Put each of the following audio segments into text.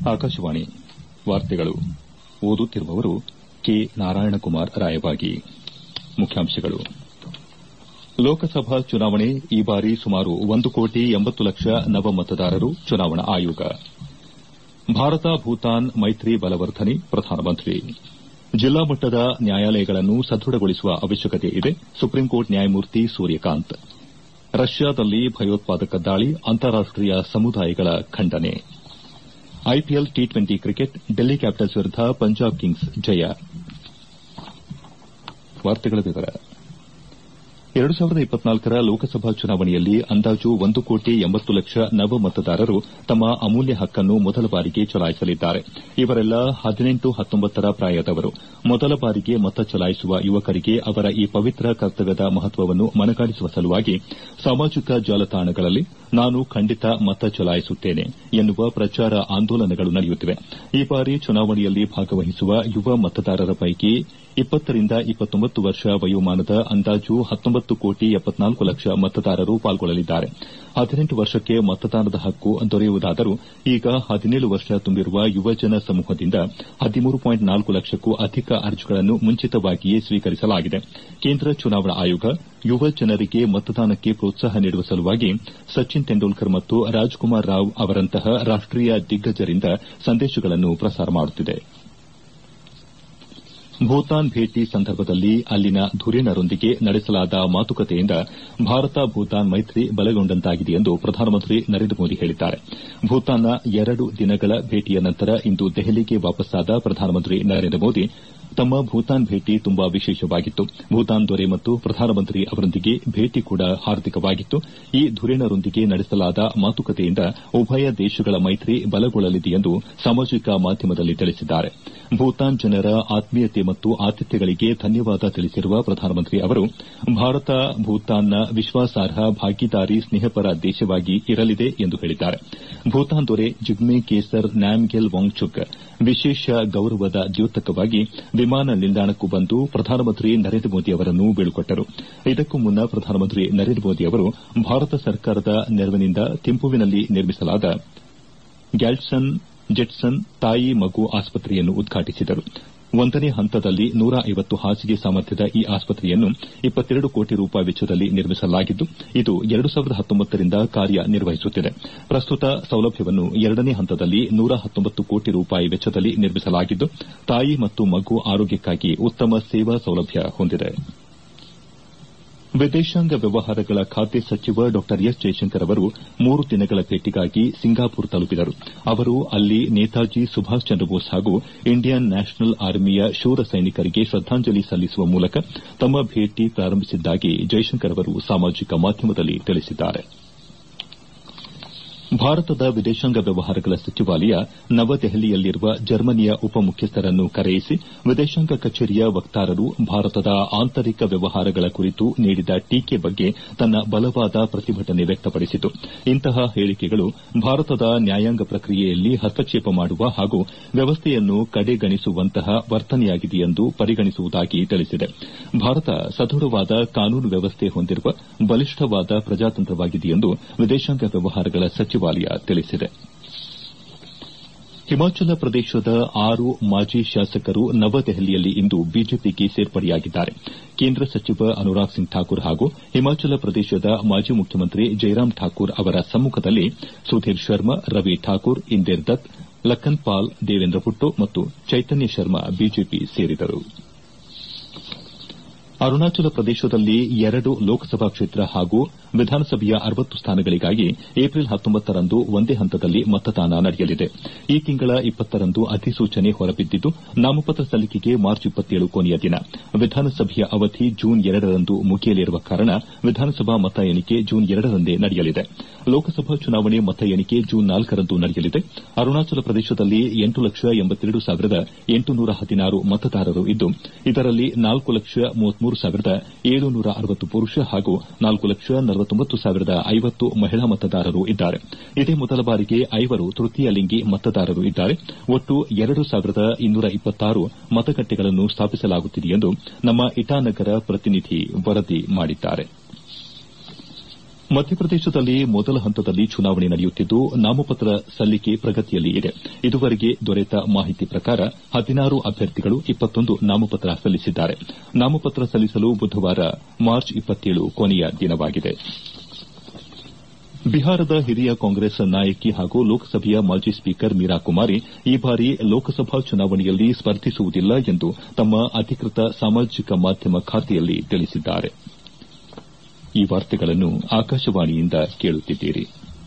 ಆಕಾಶವಾಣಿ ವಾರ್ತೆಗಳು ಓದುತ್ತಿರುವವರು ಕೆ ನಾರಾಯಣಕುಮಾರ್ ರಾಯಬಾಗಿ ಮುಖ್ಯಾಂಶಗಳು ಲೋಕಸಭಾ ಚುನಾವಣೆ ಈ ಬಾರಿ ಸುಮಾರು ಒಂದು ಕೋಟಿ ಎಂಬತ್ತು ಲಕ್ಷ ನವ ಮತದಾರರು ಚುನಾವಣಾ ಆಯೋಗ ಭಾರತ ಭೂತಾನ್ ಮೈತ್ರಿ ಬಲವರ್ಧನೆ ಪ್ರಧಾನಮಂತ್ರಿ ಜಿಲ್ಲಾ ಮಟ್ಟದ ನ್ಯಾಯಾಲಯಗಳನ್ನು ಸದೃಢಗೊಳಿಸುವ ಅವಶ್ಯಕತೆ ಇದೆ ಸುಪ್ರೀಂಕೋರ್ಟ್ ನ್ಯಾಯಮೂರ್ತಿ ಸೂರ್ಯಕಾಂತ್ ರಷ್ಯಾದಲ್ಲಿ ಭಯೋತ್ಪಾದಕ ದಾಳಿ ಅಂತಾರಾಷ್ಟೀಯ ಸಮುದಾಯಗಳ ಖಂಡನೆ IPL T twenty cricket Delhi Capitals ವಿರುದ್ದ ಪಂಜಾಬ್ ಕಿಂಗ್ಸ್ ಜಯ ರ ಲೋಕಸಭಾ ಚುನಾವಣೆಯಲ್ಲಿ ಅಂದಾಜು ಒಂದು ಕೋಟಿ ಎಂಬತ್ತು ಲಕ್ಷ ನವ ಮತದಾರರು ತಮ್ಮ ಅಮೂಲ್ಯ ಹಕ್ಕನ್ನು ಮೊದಲ ಬಾರಿಗೆ ಚಲಾಯಿಸಲಿದ್ದಾರೆ ಇವರೆಲ್ಲ ಹದಿನೆಂಟು ಹತ್ತೊಂಬತ್ತರ ಪ್ರಾಯದವರು ಮೊದಲ ಬಾರಿಗೆ ಮತ ಚಲಾಯಿಸುವ ಯುವಕರಿಗೆ ಅವರ ಈ ಪವಿತ್ರ ಕರ್ತವ್ಯದ ಮಹತ್ವವನ್ನು ಮನಗಾಣಿಸುವ ಸಲುವಾಗಿ ಸಾಮಾಜಿಕ ಜಾಲತಾಣಗಳಲ್ಲಿ ನಾನು ಖಂಡಿತ ಮತ ಚಲಾಯಿಸುತ್ತೇನೆ ಎನ್ನುವ ಪ್ರಚಾರ ಆಂದೋಲನಗಳು ನಡೆಯುತ್ತಿವೆ ಈ ಬಾರಿ ಚುನಾವಣೆಯಲ್ಲಿ ಭಾಗವಹಿಸುವ ಯುವ ಮತದಾರರ ಪೈಕಿ ಇಪ್ಪತ್ತರಿಂದ ಇಪ್ಪತ್ತೊಂಬತ್ತು ವರ್ಷ ವಯೋಮಾನದ ಅಂದಾಜು ಹತ್ತೊಂಬತ್ತು ಕೋಟಿ ಎಪ್ಪತ್ನಾಲ್ಕು ಲಕ್ಷ ಮತದಾರರು ಪಾಲ್ಗೊಳ್ಳಲಿದ್ದಾರೆ ಹದಿನೆಂಟು ವರ್ಷಕ್ಕೆ ಮತದಾನದ ಹಕ್ಕು ದೊರೆಯುವುದಾದರೂ ಈಗ ಹದಿನೇಳು ವರ್ಷ ತುಂಬಿರುವ ಯುವಜನ ಸಮೂಹದಿಂದ ಹದಿಮೂರು ಪಾಯಿಂಟ್ ನಾಲ್ಕು ಲಕ್ಷಕ್ಕೂ ಅಧಿಕ ಅರ್ಜಿಗಳನ್ನು ಮುಂಚಿತವಾಗಿಯೇ ಸ್ವೀಕರಿಸಲಾಗಿದೆ ಕೇಂದ್ರ ಚುನಾವಣಾ ಆಯೋಗ ಯುವ ಜನರಿಗೆ ಮತದಾನಕ್ಕೆ ಪ್ರೋತ್ಸಾಹ ನೀಡುವ ಸಲುವಾಗಿ ಸಚಿನ್ ತೆಂಡೂಲ್ಕರ್ ಮತ್ತು ರಾಜ್ಕುಮಾರ್ ರಾವ್ ಅವರಂತಹ ರಾಷ್ಟೀಯ ದಿಗ್ಗಜರಿಂದ ಸಂದೇಶಗಳನ್ನು ಪ್ರಸಾರ ಮಾಡುತ್ತಿದೆ ಭೂತಾನ್ ಭೇಟಿ ಸಂದರ್ಭದಲ್ಲಿ ಅಲ್ಲಿನ ಧುರೀಣರೊಂದಿಗೆ ನಡೆಸಲಾದ ಮಾತುಕತೆಯಿಂದ ಭಾರತ ಭೂತಾನ್ ಮೈತ್ರಿ ಬಲಗೊಂಡಂತಾಗಿದೆ ಎಂದು ಪ್ರಧಾನಮಂತ್ರಿ ನರೇಂದ್ರ ಮೋದಿ ಹೇಳಿದ್ದಾರೆ ಭೂತಾನ್ನ ಎರಡು ದಿನಗಳ ಭೇಟಿಯ ನಂತರ ಇಂದು ದೆಹಲಿಗೆ ವಾಪಸ್ಸಾದ ಪ್ರಧಾನಮಂತ್ರಿ ನರೇಂದ್ರ ಮೋದಿ ತಮ್ಮ ಭೂತಾನ್ ಭೇಟಿ ತುಂಬಾ ವಿಶೇಷವಾಗಿತ್ತು ಭೂತಾನ್ ದೊರೆ ಮತ್ತು ಪ್ರಧಾನಮಂತ್ರಿ ಅವರೊಂದಿಗೆ ಭೇಟಿ ಕೂಡ ಹಾರ್ದಿಕವಾಗಿತ್ತು ಈ ಧುರೀಣರೊಂದಿಗೆ ನಡೆಸಲಾದ ಮಾತುಕತೆಯಿಂದ ಉಭಯ ದೇಶಗಳ ಮೈತ್ರಿ ಬಲಗೊಳ್ಳಲಿದೆ ಎಂದು ಸಾಮಾಜಿಕ ಮಾಧ್ಯಮದಲ್ಲಿ ತಿಳಿಸಿದ್ದಾರೆ ಭೂತಾನ್ ಜನರ ಆತ್ಮೀಯತೆ ಮತ್ತು ಆತಿಥ್ಯಗಳಿಗೆ ಧನ್ಯವಾದ ತಿಳಿಸಿರುವ ಪ್ರಧಾನಮಂತ್ರಿ ಅವರು ಭಾರತ ಭೂತಾನ್ನ ವಿಶ್ವಾಸಾರ್ಹ ಭಾಗೀದಾರಿ ಸ್ನೇಹಪರ ದೇಶವಾಗಿ ಇರಲಿದೆ ಎಂದು ಹೇಳಿದ್ದಾರೆ ಭೂತಾನ್ ದೊರೆ ಜಿಗ್ಮೆ ಕೇಸರ್ ನ್ಯಾಮ್ಗೆಲ್ ವಾಂಗ್ಚುಕ್ ವಿಶೇಷ ಗೌರವದ ದ್ಯೋತಕವಾಗಿ ವಿಮಾನ ನಿಲ್ದಾಣಕ್ಕೂ ಬಂದು ಪ್ರಧಾನಮಂತ್ರಿ ನರೇಂದ್ರ ಮೋದಿ ಅವರನ್ನು ಬೀಳ್ಕೊಟ್ಟರು ಇದಕ್ಕೂ ಮುನ್ನ ಪ್ರಧಾನಮಂತ್ರಿ ನರೇಂದ್ರ ಮೋದಿ ಅವರು ಭಾರತ ಸರ್ಕಾರದ ನೆರವಿನಿಂದ ಥಿಂಪುವಿನಲ್ಲಿ ನಿರ್ಮಿಸಲಾದ ಗ್ಯಾಲ್ಸನ್ ಜೆಟ್ಸನ್ ತಾಯಿ ಮಗು ಆಸ್ಪತ್ರೆಯನ್ನು ಉದ್ಘಾಟಿಸಿದರು ಒಂದನೇ ಹಂತದಲ್ಲಿ ನೂರ ಐವತ್ತು ಹಾಸಿಗೆ ಸಾಮರ್ಥ್ಯದ ಈ ಆಸ್ಪತ್ರೆಯನ್ನು ಇಪ್ಪತ್ತೆರಡು ಕೋಟಿ ರೂಪಾಯಿ ವೆಚ್ಚದಲ್ಲಿ ನಿರ್ಮಿಸಲಾಗಿದ್ದು ಇದು ಎರಡು ಸಾವಿರದ ಹತ್ತೊಂಬತ್ತರಿಂದ ಕಾರ್ಯನಿರ್ವಹಿಸುತ್ತಿದೆ ಪ್ರಸ್ತುತ ಸೌಲಭ್ಯವನ್ನು ಎರಡನೇ ಹಂತದಲ್ಲಿ ನೂರ ಹತ್ತೊಂಬತ್ತು ಕೋಟಿ ರೂಪಾಯಿ ವೆಚ್ಚದಲ್ಲಿ ನಿರ್ಮಿಸಲಾಗಿದ್ದು ತಾಯಿ ಮತ್ತು ಮಗು ಆರೋಗ್ಯಕ್ಕಾಗಿ ಉತ್ತಮ ಸೇವಾ ಸೌಲಭ್ಯ ಹೊಂದಿದೆ ವಿದೇಶಾಂಗ ವ್ಯವಹಾರಗಳ ಖಾತೆ ಸಚಿವ ಡಾ ಎಸ್ ಜೈಶಂಕರ್ ಅವರು ಮೂರು ದಿನಗಳ ಭೇಟಿಗಾಗಿ ಸಿಂಗಾಪುರ್ ತಲುಪಿದರು ಅವರು ಅಲ್ಲಿ ನೇತಾಜಿ ಸುಭಾಷ್ ಚಂದ್ರ ಬೋಸ್ ಹಾಗೂ ಇಂಡಿಯನ್ ನ್ಯಾಷನಲ್ ಆರ್ಮಿಯ ಶೂರ ಸೈನಿಕರಿಗೆ ಶ್ರದ್ದಾಂಜಲಿ ಸಲ್ಲಿಸುವ ಮೂಲಕ ತಮ್ಮ ಭೇಟಿ ಪ್ರಾರಂಭಿಸಿದ್ದಾಗಿ ಜೈಶಂಕರ್ ಅವರು ಸಾಮಾಜಿಕ ಮಾಧ್ಯಮದಲ್ಲಿ ತಿಳಿಸಿದ್ದಾರೆ ಭಾರತದ ವಿದೇಶಾಂಗ ವ್ಯವಹಾರಗಳ ಸಚಿವಾಲಯ ನವದೆಹಲಿಯಲ್ಲಿರುವ ಜರ್ಮನಿಯ ಉಪಮುಖ್ಯಸ್ಥರನ್ನು ಕರೆಯಿಸಿ ವಿದೇಶಾಂಗ ಕಚೇರಿಯ ವಕ್ತಾರರು ಭಾರತದ ಆಂತರಿಕ ವ್ಯವಹಾರಗಳ ಕುರಿತು ನೀಡಿದ ಟೀಕೆ ಬಗ್ಗೆ ತನ್ನ ಬಲವಾದ ಪ್ರತಿಭಟನೆ ವ್ಯಕ್ತಪಡಿಸಿತು ಇಂತಹ ಹೇಳಿಕೆಗಳು ಭಾರತದ ನ್ಯಾಯಾಂಗ ಪ್ರಕ್ರಿಯೆಯಲ್ಲಿ ಹಸ್ತಕ್ಷೇಪ ಮಾಡುವ ಹಾಗೂ ವ್ಯವಸ್ಥೆಯನ್ನು ಕಡೆಗಣಿಸುವಂತಹ ವರ್ತನೆಯಾಗಿದೆ ಎಂದು ಪರಿಗಣಿಸುವುದಾಗಿ ತಿಳಿಸಿದೆ ಭಾರತ ಸದೃಢವಾದ ಕಾನೂನು ವ್ಯವಸ್ಥೆ ಹೊಂದಿರುವ ಬಲಿಷ್ಠವಾದ ಪ್ರಜಾತಂತ್ರವಾಗಿದೆ ಎಂದು ವಿದೇಶಾಂಗ ವ್ಯವಹಾರಗಳ ಸಚಿವ ಸಚಿವಾಲಯ ತಿಳಿಸಿದೆ ಹಿಮಾಚಲ ಪ್ರದೇಶದ ಆರು ಮಾಜಿ ಶಾಸಕರು ನವದೆಹಲಿಯಲ್ಲಿ ಇಂದು ಬಿಜೆಪಿಗೆ ಸೇರ್ಪಡೆಯಾಗಿದ್ದಾರೆ ಕೇಂದ್ರ ಸಚಿವ ಅನುರಾಗ್ ಸಿಂಗ್ ಠಾಕೂರ್ ಹಾಗೂ ಹಿಮಾಚಲ ಪ್ರದೇಶದ ಮಾಜಿ ಮುಖ್ಯಮಂತ್ರಿ ಜೈರಾಮ್ ಠಾಕೂರ್ ಅವರ ಸಮ್ಮಖದಲ್ಲಿ ಸುಧೀರ್ ಶರ್ಮಾ ರವಿ ಠಾಕೂರ್ ಇಂದೇರ್ ದತ್ ಲಖನ್ ಪಾಲ್ ದೇವೇಂದ್ರ ಭುಟ್ಟೋ ಮತ್ತು ಚೈತನ್ಯ ಶರ್ಮಾ ಬಿಜೆಪಿ ಸೇರಿದರು ಅರುಣಾಚಲ ಪ್ರದೇಶದಲ್ಲಿ ಎರಡು ಲೋಕಸಭಾ ಕ್ಷೇತ್ರ ಹಾಗೂ ವಿಧಾನಸಭೆಯ ಅರವತ್ತು ಸ್ಥಾನಗಳಿಗಾಗಿ ಏಪ್ರಿಲ್ ಹತ್ತೊಂಬತ್ತರಂದು ಒಂದೇ ಹಂತದಲ್ಲಿ ಮತದಾನ ನಡೆಯಲಿದೆ ಈ ತಿಂಗಳ ಇಪ್ಪತ್ತರಂದು ಅಧಿಸೂಚನೆ ಹೊರಬಿದ್ದಿದ್ದು ನಾಮಪತ್ರ ಸಲ್ಲಿಕೆಗೆ ಮಾರ್ಚ್ ಇಪ್ಪತ್ತೇಳು ಕೊನೆಯ ದಿನ ವಿಧಾನಸಭೆಯ ಅವಧಿ ಜೂನ್ ಎರಡರಂದು ಮುಗಿಯಲಿರುವ ಕಾರಣ ವಿಧಾನಸಭಾ ಮತ ಎಣಿಕೆ ಜೂನ್ ಎರಡರಂದೇ ನಡೆಯಲಿದೆ ಲೋಕಸಭಾ ಚುನಾವಣೆ ಮತ ಎಣಿಕೆ ಜೂನ್ ನಾಲ್ಕರಂದು ನಡೆಯಲಿದೆ ಅರುಣಾಚಲ ಪ್ರದೇಶದಲ್ಲಿ ಎಂಟು ಲಕ್ಷ ಎಂಬತ್ತೆರಡು ಸಾವಿರದ ಎಂಟುನೂರ ಹದಿನಾರು ಮತದಾರರು ಇದ್ದು ಇದರಲ್ಲಿ ನಾಲ್ಕು ಲಕ್ಷ ಮೂವತ್ಮೂರು ಸಾವಿರದ ಏಳುನೂರ ಅರವತ್ತು ಪುರುಷ ಹಾಗೂ ನಾಲ್ಕು ಲಕ್ಷ ನಲವತ್ತೊಂಬತ್ತು ಸಾವಿರದ ಐವತ್ತು ಮಹಿಳಾ ಮತದಾರರು ಇದ್ದಾರೆ ಇದೇ ಮೊದಲ ಬಾರಿಗೆ ಐವರು ತೃತೀಯ ಲಿಂಗಿ ಮತದಾರರು ಇದ್ದಾರೆ ಒಟ್ಟು ಎರಡು ಸಾವಿರದ ಇನ್ನೂರ ಇಪ್ಪತ್ತಾರು ಮತಗಟ್ಟೆಗಳನ್ನು ಸ್ಥಾಪಿಸಲಾಗುತ್ತಿದೆ ಎಂದು ನಮ್ಮ ಇಟಾನಗರ ಪ್ರತಿನಿಧಿ ವರದಿ ಮಾಡಿದ್ದಾರೆ ಮಧ್ಯಪ್ರದೇಶದಲ್ಲಿ ಮೊದಲ ಹಂತದಲ್ಲಿ ಚುನಾವಣೆ ನಡೆಯುತ್ತಿದ್ದು ನಾಮಪತ್ರ ಸಲ್ಲಿಕೆ ಪ್ರಗತಿಯಲ್ಲಿ ಇದೆ ಇದುವರೆಗೆ ದೊರೆತ ಮಾಹಿತಿ ಪ್ರಕಾರ ಹದಿನಾರು ಅಭ್ಯರ್ಥಿಗಳು ಇಪ್ಪತ್ತೊಂದು ನಾಮಪತ್ರ ಸಲ್ಲಿಸಿದ್ದಾರೆ ನಾಮಪತ್ರ ಸಲ್ಲಿಸಲು ಬುಧವಾರ ಮಾರ್ಚ್ ಕೊನೆಯ ದಿನವಾಗಿದೆ ಬಿಹಾರದ ಹಿರಿಯ ಕಾಂಗ್ರೆಸ್ ನಾಯಕಿ ಹಾಗೂ ಲೋಕಸಭೆಯ ಮಾಜಿ ಸ್ಪೀಕರ್ ಮೀರಾ ಕುಮಾರಿ ಈ ಬಾರಿ ಲೋಕಸಭಾ ಚುನಾವಣೆಯಲ್ಲಿ ಸ್ಪರ್ಧಿಸುವುದಿಲ್ಲ ಎಂದು ತಮ್ಮ ಅಧಿಕೃತ ಸಾಮಾಜಿಕ ಮಾಧ್ಯಮ ಖಾತೆಯಲ್ಲಿ ತಿಳಿಸಿದ್ದಾರೆ ಈ ವಾರ್ತೆಗಳನ್ನು ಆಕಾಶವಾಣಿಯಿಂದ ಕೇಳುತ್ತಿದ್ದೀರಿ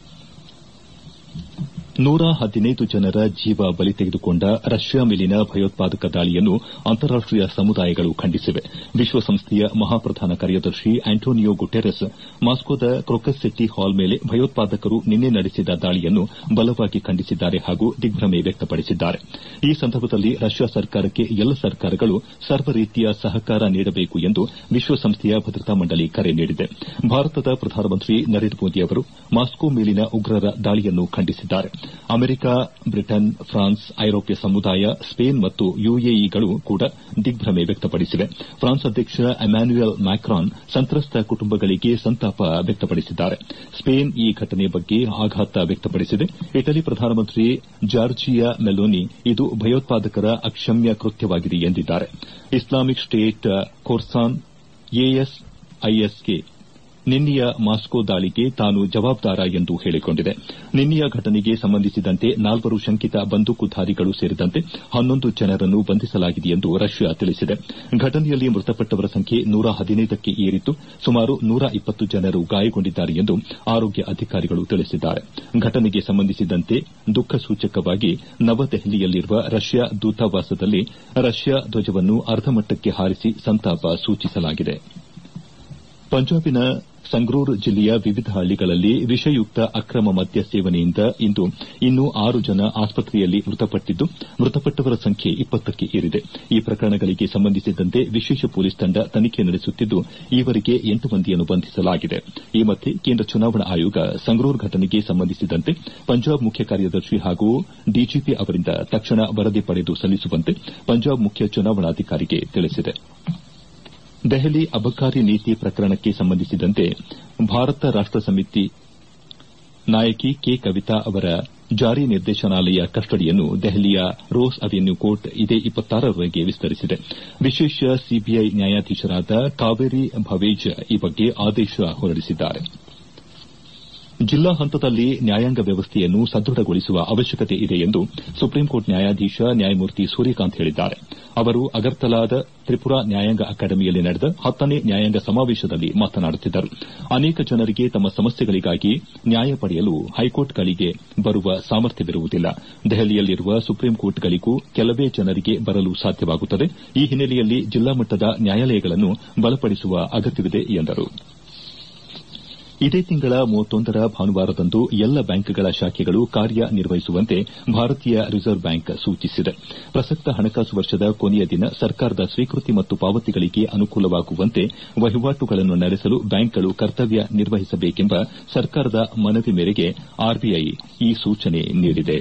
ನೂರ ಹದಿನೈದು ಜನರ ಜೀವ ಬಲಿ ತೆಗೆದುಕೊಂಡ ರಷ್ಯಾ ಮೇಲಿನ ಭಯೋತ್ಪಾದಕ ದಾಳಿಯನ್ನು ಅಂತಾರಾಷ್ಟೀಯ ಸಮುದಾಯಗಳು ಖಂಡಿಸಿವೆ ವಿಶ್ವಸಂಸ್ಥೆಯ ಮಹಾಪ್ರಧಾನ ಕಾರ್ಯದರ್ಶಿ ಆಂಟೋನಿಯೋ ಗುಟೆರಸ್ ಮಾಸ್ಕೋದ ಕ್ರೊಕಸ್ ಸಿಟಿ ಹಾಲ್ ಮೇಲೆ ಭಯೋತ್ಪಾದಕರು ನಿನ್ನೆ ನಡೆಸಿದ ದಾಳಿಯನ್ನು ಬಲವಾಗಿ ಖಂಡಿಸಿದ್ದಾರೆ ಹಾಗೂ ದಿಗ್ಭ್ರಮೆ ವ್ಯಕ್ತಪಡಿಸಿದ್ದಾರೆ ಈ ಸಂದರ್ಭದಲ್ಲಿ ರಷ್ಯಾ ಸರ್ಕಾರಕ್ಕೆ ಎಲ್ಲ ಸರ್ಕಾರಗಳು ಸರ್ವ ರೀತಿಯ ಸಹಕಾರ ನೀಡಬೇಕು ಎಂದು ವಿಶ್ವಸಂಸ್ಥೆಯ ಭದ್ರತಾ ಮಂಡಳಿ ಕರೆ ನೀಡಿದೆ ಭಾರತದ ಪ್ರಧಾನಮಂತ್ರಿ ನರೇಂದ್ರ ಮೋದಿ ಅವರು ಮಾಸ್ಕೋ ಮೇಲಿನ ಉಗ್ರರ ದಾಳಿಯನ್ನು ಖಂಡಿಸಿದ್ದಾರೆ ಅಮೆರಿಕ ಬ್ರಿಟನ್ ಫ್ರಾನ್ಸ್ ಐರೋಪ್ಯ ಸಮುದಾಯ ಸ್ಪೇನ್ ಮತ್ತು ಯುಎಇಗಳು ಕೂಡ ದಿಗ್ಭ್ರಮೆ ವ್ಯಕ್ತಪಡಿಸಿವೆ ಫ್ರಾನ್ಸ್ ಅಧ್ಯಕ್ಷ ಎಮ್ಯಾನ್ಯುಯಲ್ ಮ್ಯಾಕ್ರಾನ್ ಸಂತ್ರಸ್ತ ಕುಟುಂಬಗಳಿಗೆ ಸಂತಾಪ ವ್ಯಕ್ತಪಡಿಸಿದ್ದಾರೆ ಸ್ಪೇನ್ ಈ ಘಟನೆ ಬಗ್ಗೆ ಆಘಾತ ವ್ಯಕ್ತಪಡಿಸಿದೆ ಇಟಲಿ ಪ್ರಧಾನಮಂತ್ರಿ ಜಾರ್ಜಿಯಾ ಮೆಲೋನಿ ಇದು ಭಯೋತ್ಪಾದಕರ ಅಕ್ಷಮ್ಯ ಕೃತ್ಯವಾಗಿದೆ ಎಂದಿದ್ದಾರೆ ಇಸ್ಲಾಮಿಕ್ ಸ್ಟೇಟ್ ಖೋರ್ಸಾನ್ ಎಎಸ್ಐಎಸ್ಗೆ ನಿನ್ನೆಯ ಮಾಸ್ಕೋ ದಾಳಿಗೆ ತಾನು ಜವಾಬ್ದಾರ ಎಂದು ಹೇಳಿಕೊಂಡಿದೆ ನಿನ್ನೆಯ ಘಟನೆಗೆ ಸಂಬಂಧಿಸಿದಂತೆ ನಾಲ್ವರು ಶಂಕಿತ ಬಂದೂಕುಧಾರಿಗಳು ಸೇರಿದಂತೆ ಹನ್ನೊಂದು ಜನರನ್ನು ಬಂಧಿಸಲಾಗಿದೆ ಎಂದು ರಷ್ಯಾ ತಿಳಿಸಿದೆ ಘಟನೆಯಲ್ಲಿ ಮೃತಪಟ್ಟವರ ಸಂಖ್ಯೆ ನೂರ ಹದಿನೈದಕ್ಕೆ ಏರಿದ್ದು ಸುಮಾರು ನೂರ ಇಪ್ಪತ್ತು ಜನರು ಗಾಯಗೊಂಡಿದ್ದಾರೆ ಎಂದು ಆರೋಗ್ಯ ಅಧಿಕಾರಿಗಳು ತಿಳಿಸಿದ್ದಾರೆ ಘಟನೆಗೆ ಸಂಬಂಧಿಸಿದಂತೆ ದುಃಖ ಸೂಚಕವಾಗಿ ನವದೆಹಲಿಯಲ್ಲಿರುವ ರಷ್ಯಾ ದೂತಾವಾಸದಲ್ಲಿ ರಷ್ಯಾ ಧ್ವಜವನ್ನು ಅರ್ಧಮಟ್ಟಕ್ಕೆ ಹಾರಿಸಿ ಸಂತಾಪ ಸೂಚಿಸಲಾಗಿದೆ ಪಂಜಾಬಿನ ಸಂಗ್ರೂರ್ ಜಿಲ್ಲೆಯ ವಿವಿಧ ಹಳ್ಳಿಗಳಲ್ಲಿ ವಿಷಯುಕ್ತ ಅಕ್ರಮ ಮದ್ಯ ಸೇವನೆಯಿಂದ ಇಂದು ಇನ್ನೂ ಆರು ಜನ ಆಸ್ಪತ್ರೆಯಲ್ಲಿ ಮೃತಪಟ್ಟಿದ್ದು ಮೃತಪಟ್ಟವರ ಸಂಖ್ಯೆ ಇಪ್ಪತ್ತಕ್ಕೆ ಏರಿದೆ ಈ ಪ್ರಕರಣಗಳಿಗೆ ಸಂಬಂಧಿಸಿದಂತೆ ವಿಶೇಷ ಪೊಲೀಸ್ ತಂಡ ತನಿಖೆ ನಡೆಸುತ್ತಿದ್ದು ಈವರೆಗೆ ಎಂಟು ಮಂದಿಯನ್ನು ಬಂಧಿಸಲಾಗಿದೆ ಈ ಮಧ್ಯೆ ಕೇಂದ್ರ ಚುನಾವಣಾ ಆಯೋಗ ಸಂಗ್ರೂರ್ ಘಟನೆಗೆ ಸಂಬಂಧಿಸಿದಂತೆ ಪಂಜಾಬ್ ಮುಖ್ಯ ಕಾರ್ಯದರ್ಶಿ ಹಾಗೂ ಡಿಜಿಪಿ ಅವರಿಂದ ತಕ್ಷಣ ವರದಿ ಪಡೆದು ಸಲ್ಲಿಸುವಂತೆ ಪಂಜಾಬ್ ಮುಖ್ಯ ಚುನಾವಣಾಧಿಕಾರಿಗೆ ತಿಳಿಸಿದೆ ದೆಹಲಿ ಅಬಕಾರಿ ನೀತಿ ಪ್ರಕರಣಕ್ಕೆ ಸಂಬಂಧಿಸಿದಂತೆ ಭಾರತ ರಾಷ್ಟ ಸಮಿತಿ ನಾಯಕಿ ಕೆ ಕವಿತಾ ಅವರ ಜಾರಿ ನಿರ್ದೇಶನಾಲಯ ಕಸ್ಟಡಿಯನ್ನು ದೆಹಲಿಯ ರೋಸ್ ಅವೆನ್ಯೂ ಕೋರ್ಟ್ ಇದೇ ರವರೆಗೆ ವಿಸ್ತರಿಸಿದೆ ವಿಶೇಷ ಸಿಬಿಐ ನ್ಯಾಯಾಧೀಶರಾದ ಕಾವೇರಿ ಭವೇಜ್ ಈ ಬಗ್ಗೆ ಆದೇಶ ಹೊರಡಿಸಿದ್ದಾರೆ ಜಿಲ್ಲಾ ಹಂತದಲ್ಲಿ ನ್ಯಾಯಾಂಗ ವ್ಯವಸ್ಥೆಯನ್ನು ಸದೃಢಗೊಳಿಸುವ ಅವಶ್ಯಕತೆ ಇದೆ ಎಂದು ಸುಪ್ರೀಂಕೋರ್ಟ್ ನ್ಯಾಯಾಧೀಶ ನ್ಯಾಯಮೂರ್ತಿ ಸೂರ್ಯಕಾಂತ್ ಹೇಳಿದ್ದಾರೆ ಅವರು ಅಗರ್ತಲಾದ ತ್ರಿಪುರಾ ನ್ಯಾಯಾಂಗ ಅಕಾಡೆಮಿಯಲ್ಲಿ ನಡೆದ ಹತ್ತನೇ ನ್ಯಾಯಾಂಗ ಸಮಾವೇಶದಲ್ಲಿ ಮಾತನಾಡುತ್ತಿದ್ದರು ಅನೇಕ ಜನರಿಗೆ ತಮ್ಮ ಸಮಸ್ಯೆಗಳಿಗಾಗಿ ನ್ಯಾಯ ಪಡೆಯಲು ಹೈಕೋರ್ಟ್ಗಳಿಗೆ ಬರುವ ಸಾಮರ್ಥ್ಯವಿರುವುದಿಲ್ಲ ದೆಹಲಿಯಲ್ಲಿರುವ ಸುಪ್ರೀಂಕೋರ್ಟ್ಗಳಿಗೂ ಕೆಲವೇ ಜನರಿಗೆ ಬರಲು ಸಾಧ್ಯವಾಗುತ್ತದೆ ಈ ಹಿನ್ನೆಲೆಯಲ್ಲಿ ಜಿಲ್ಲಾ ಮಟ್ಟದ ನ್ಯಾಯಾಲಯಗಳನ್ನು ಬಲಪಡಿಸುವ ಅಗತ್ಯವಿದೆ ಎಂದರು ಇದೇ ತಿಂಗಳ ರ ಭಾನುವಾರದಂದು ಎಲ್ಲ ಬ್ಯಾಂಕ್ಗಳ ಶಾಖೆಗಳು ಕಾರ್ಯನಿರ್ವಹಿಸುವಂತೆ ಭಾರತೀಯ ರಿಸರ್ವ್ ಬ್ಯಾಂಕ್ ಸೂಚಿಸಿದೆ ಪ್ರಸಕ್ತ ಹಣಕಾಸು ವರ್ಷದ ಕೊನೆಯ ದಿನ ಸರ್ಕಾರದ ಸ್ವೀಕೃತಿ ಮತ್ತು ಪಾವತಿಗಳಿಗೆ ಅನುಕೂಲವಾಗುವಂತೆ ವಹಿವಾಟುಗಳನ್ನು ನಡೆಸಲು ಬ್ಯಾಂಕ್ಗಳು ಕರ್ತವ್ಯ ನಿರ್ವಹಿಸಬೇಕೆಂಬ ಸರ್ಕಾರದ ಮನವಿ ಮೇರೆಗೆ ಆರ್ಬಿಐ ಈ ಸೂಚನೆ ನೀಡಿದೆ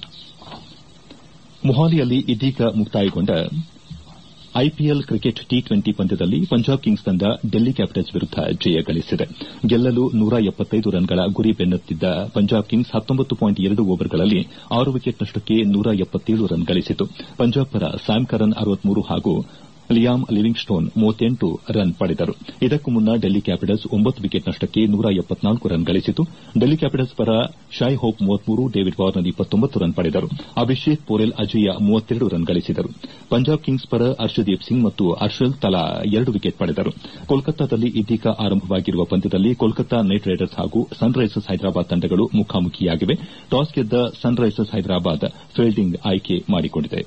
ಮೊಹಾಲಿಯಲ್ಲಿ ಇದೀಗ ಮುಕ್ತಾಯಗೊಂಡ ಐಪಿಎಲ್ ಕ್ರಿಕೆಟ್ ಟಿ ಟ್ವೆಂಟಿ ಪಂದ್ಯದಲ್ಲಿ ಪಂಜಾಬ್ ಕಿಂಗ್ಸ್ ತಂಡ ಡೆಲ್ಲಿ ಕ್ಯಾಪಿಟಲ್ಸ್ ವಿರುದ್ದ ಜಯ ಗಳಿಸಿದೆ ಗೆಲ್ಲಲು ನೂರ ರನ್ಗಳ ಗುರಿ ಬೆನ್ನತ್ತಿದ್ದ ಪಂಜಾಬ್ ಕಿಂಗ್ಸ್ ಓವರ್ಗಳಲ್ಲಿ ಆರು ವಿಕೆಟ್ ನಷ್ಟಕ್ಕೆ ನೂರ ರನ್ ಗಳಿಸಿತು ಪಂಜಾಬ್ ಪರ ಸ್ಯಾಮ್ ಕರನ್ ಹಾಗೂ ಲಿಯಾಮ್ ಲಿವಿಂಗ್ ಸ್ಟೋನ್ ರನ್ ಪಡೆದರು ಇದಕ್ಕೂ ಮುನ್ನ ಡೆಲ್ಲಿ ಕ್ಯಾಪಿಟಲ್ಸ್ ಒಂಬತ್ತು ವಿಕೆಟ್ ನಷ್ಟಕ್ಕೆ ನೂರ ರನ್ ಗಳಿಸಿತು ಡೆಲ್ಲಿ ಕ್ಯಾಪಿಟಲ್ಸ್ ಪರ Shai Hope David Warner run ಪಡೆದರು ಅಭಿಷೇಕ್ ಪೋರೆಲ್ ಅಜೇಯ ರನ್ ಗಳಿಸಿದರು ಪಂಜಾಬ್ ಕಿಂಗ್ಸ್ ಪರ ಅರ್ಷದೀಪ್ ಸಿಂಗ್ ಮತ್ತು ಹರ್ಷಲ್ ತಲಾ ಎರಡು ವಿಕೆಟ್ ಪಡೆದರು ಕೋಲ್ಕತ್ತಾದಲ್ಲಿ ಇದೀಗ ಆರಂಭವಾಗಿರುವ ಪಂದ್ಯದಲ್ಲಿ ಕೋಲ್ಕತ್ತಾ ನೈಟ್ ರೈಡರ್ಸ್ ಹಾಗೂ ಸನ್ ರೈಸರ್ಸ್ ಹೈದರಾಬಾದ್ ತಂಡಗಳು ಮುಖಾಮುಖಿಯಾಗಿವೆ ಟಾಸ್ ಗೆದ್ದ ಸನ್ ರೈಸರ್ಸ್ ಹೈದರಾಬಾದ್ ಫೀಲ್ಡಿಂಗ್ ಆಯ್ಕೆ ಮಾಡಿಕೊಂಡಿದೆ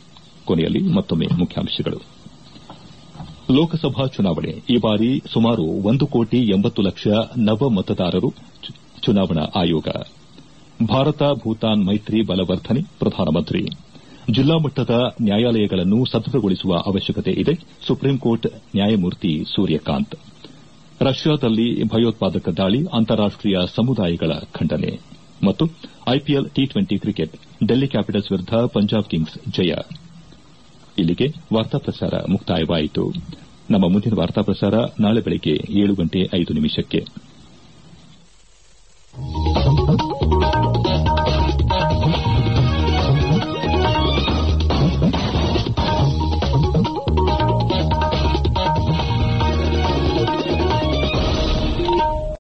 ಲೋಕಸಭಾ ಚುನಾವಣೆ ಈ ಬಾರಿ ಸುಮಾರು ಒಂದು ಕೋಟಿ ಎಂಬತ್ತು ಲಕ್ಷ ನವ ಮತದಾರರು ಚುನಾವಣಾ ಆಯೋಗ ಭಾರತ ಭೂತಾನ್ ಮೈತ್ರಿ ಬಲವರ್ಧನೆ ಪ್ರಧಾನಮಂತ್ರಿ ಜಿಲ್ಲಾ ಮಟ್ಟದ ನ್ಯಾಯಾಲಯಗಳನ್ನು ಸದೃಢಗೊಳಿಸುವ ಅವಶ್ಯಕತೆ ಇದೆ ಸುಪ್ರೀಂಕೋರ್ಟ್ ನ್ಯಾಯಮೂರ್ತಿ ಸೂರ್ಯಕಾಂತ್ ರಷ್ಯಾದಲ್ಲಿ ಭಯೋತ್ಪಾದಕ ದಾಳಿ ಅಂತಾರಾಷ್ಟೀಯ ಸಮುದಾಯಗಳ ಖಂಡನೆ ಮತ್ತು IPL T twenty cricket Delhi Capitals ವಿರುದ್ದ ಪಂಜಾಬ್ ಕಿಂಗ್ಸ್ ಜಯ ಇಲ್ಲಿಗೆ ವಾರ್ತಾ ಪ್ರಸಾರ ಮುಕ್ತಾಯವಾಯಿತು ನಮ್ಮ ಮುಂದಿನ ವಾರ್ತಾ ಪ್ರಸಾರ ನಾಳೆ ಬೆಳಗ್ಗೆ ಏಳು ಗಂಟೆ ಐದು ನಿಮಿಷಕ್ಕೆ